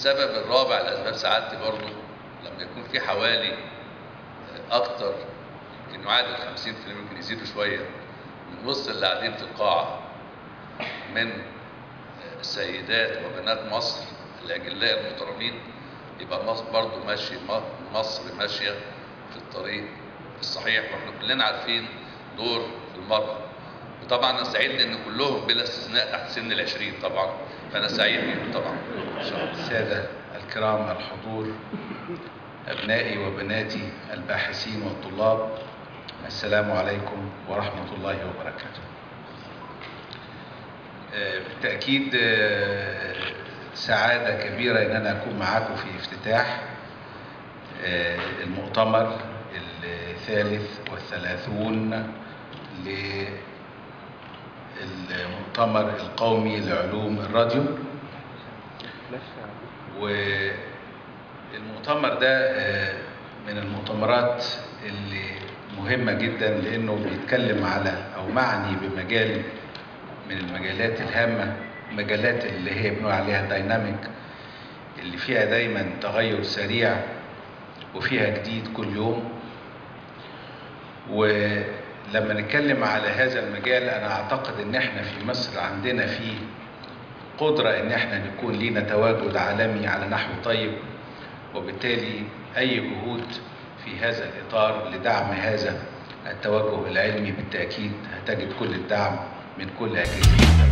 السبب الرابع لاسباب سعادتي برضه لما يكون في حوالي اكتر يمكن يعادل 50% يمكن يزيدوا شويه من وسط اللي قاعدين في القاعه من سيدات وبنات مصر الاجلاء المحترمين يبقى مصر برضه ماشي مصر ماشيه في الطريق الصحيح واحنا كلنا عارفين دور المراه وطبعا انا سعيد ان كلهم بلا استثناء تحت سن العشرين طبعا فانا سعيد بيهم طبعا ان شاء الله السادة الكرام الحضور أبنائي وبناتي الباحثين والطلاب السلام عليكم ورحمة الله وبركاته آه، بالتأكيد آه، سعادة كبيرة إن أنا أكون معاكم في افتتاح آه، المؤتمر الثالث والثلاثون للمؤتمر القومي لعلوم الراديو والمؤتمر ده آه، من المؤتمرات اللي مهمة جدا لأنه بيتكلم على أو معني بمجال من المجالات الهامة المجالات اللي هي بنقول عليها دايناميك اللي فيها دايما تغير سريع وفيها جديد كل يوم ولما نتكلم على هذا المجال أنا أعتقد إن إحنا في مصر عندنا فيه قدرة إن إحنا نكون لينا تواجد عالمي على نحو طيب وبالتالي أي جهود في هذا الإطار لدعم هذا التوجه العلمي بالتأكيد هتجد كل الدعم من كل أجهزة